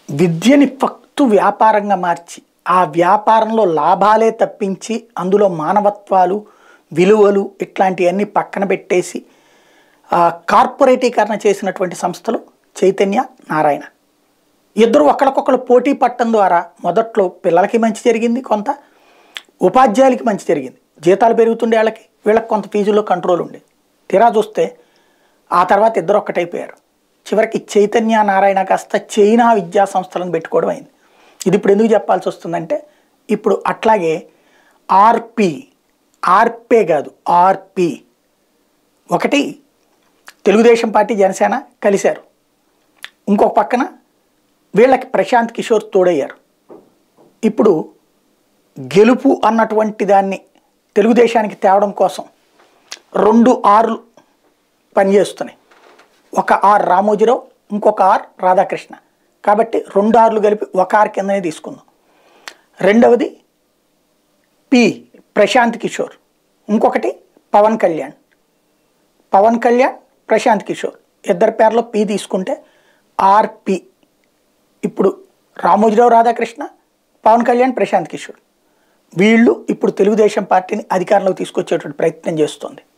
విద్యని ఫక్తు వ్యాపారంగా మార్చి ఆ వ్యాపారంలో లాభాలే తప్పించి అందులో మానవత్వాలు విలువలు ఇట్లాంటివన్నీ పక్కన పెట్టేసి ఆ, కార్పొరేటీకరణ చేసినటువంటి సంస్థలు చైతన్య నారాయణ ఇద్దరు ఒకరికొకరు పోటీ పట్టడం ద్వారా మొదట్లో పిల్లలకి మంచి జరిగింది కొంత ఉపాధ్యాయులకి మంచి జరిగింది జీతాలు పెరుగుతుండే వాళ్ళకి వీళ్ళకి కొంత ఫీజుల్లో కంట్రోల్ ఉండేది తీరా చూస్తే ఆ తర్వాత ఇద్దరు ఒక్కటైపోయారు చివరికి చైతన్య నారాయణ కాస్త చైనా విద్యా సంస్థలను పెట్టుకోవడం అయింది ఇది ఇప్పుడు ఎందుకు చెప్పాల్సి వస్తుందంటే ఇప్పుడు అట్లాగే ఆర్పి ఆర్పే కాదు ఆర్పి ఒకటి తెలుగుదేశం పార్టీ జనసేన కలిశారు ఇంకొక పక్కన వీళ్ళకి ప్రశాంత్ కిషోర్ తోడయ్యారు ఇప్పుడు గెలుపు అన్నటువంటి దాన్ని తెలుగుదేశానికి తేవడం కోసం రెండు ఆర్లు పనిచేస్తున్నాయి ఒక ఆర్ రామోజీరావు ఇంకొక ఆర్ రాధాకృష్ణ కాబట్టి రెండు ఆర్లు కలిపి ఒక ఆర్ కిందనే తీసుకుందాం రెండవది పి ప్రశాంత్ కిషోర్ ఇంకొకటి పవన్ కళ్యాణ్ పవన్ కళ్యాణ్ ప్రశాంత్ కిషోర్ ఇద్దరి పేర్లో పి తీసుకుంటే ఆర్పి ఇప్పుడు రామోజీరావు రాధాకృష్ణ పవన్ కళ్యాణ్ ప్రశాంత్ కిషోర్ వీళ్ళు ఇప్పుడు తెలుగుదేశం పార్టీని అధికారంలోకి తీసుకొచ్చేటువంటి ప్రయత్నం చేస్తుంది